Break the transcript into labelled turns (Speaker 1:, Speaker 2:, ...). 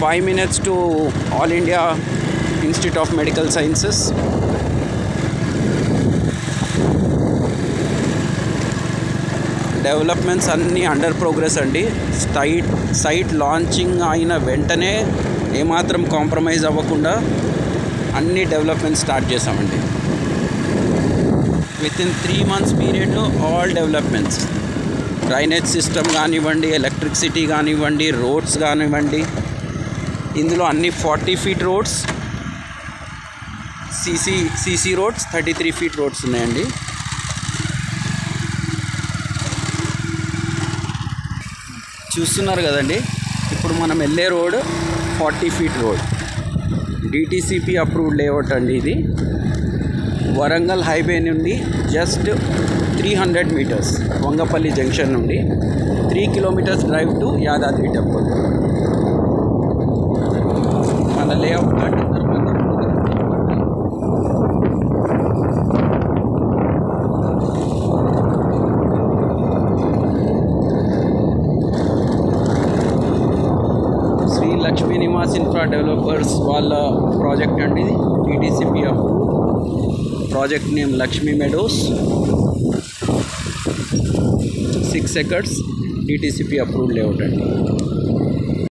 Speaker 1: five minutes to all India institute of medical sciences developments అన్నీ under progress అండి site site launching అయిన వెంటనే ఏమాత్రం కాంప్రమైజ్ అవ్వకుండా అన్ని డెవలప్మెంట్స్ స్టార్ట్ చేసామండి విత్ ఇన్ త్రీ మంత్స్ పీరియడ్లో ఆల్ డెవలప్మెంట్స్ డ్రైనేజ్ సిస్టమ్ కానివ్వండి ఎలక్ట్రిసిటీ కానివ్వండి రోడ్స్ కానివ్వండి ఇందులో అన్ని forty feet roads CC CC roads thirty three feet roads ఉన్నాయండి చూస్తున్నారు కదండి ఇప్పుడు మనం వెళ్ళే road forty feet road DTCP approved layout అండి ఇది వరంగల్ హైవే నుండి just three hundred metres Vangapalli junction నుండి three kilometres drive to Yadadri temple మన లేఅవుట్ దాటిన తర్వాత శ్రీ లక్ష్మీ నివాస్ ఇన్ఫ్రా డెవలపర్స్ వాళ్ళ ప్రాజెక్ట్ అండి ఇది TTCP approve project name Lakshmi meadows six acres DTCP approved layout అండి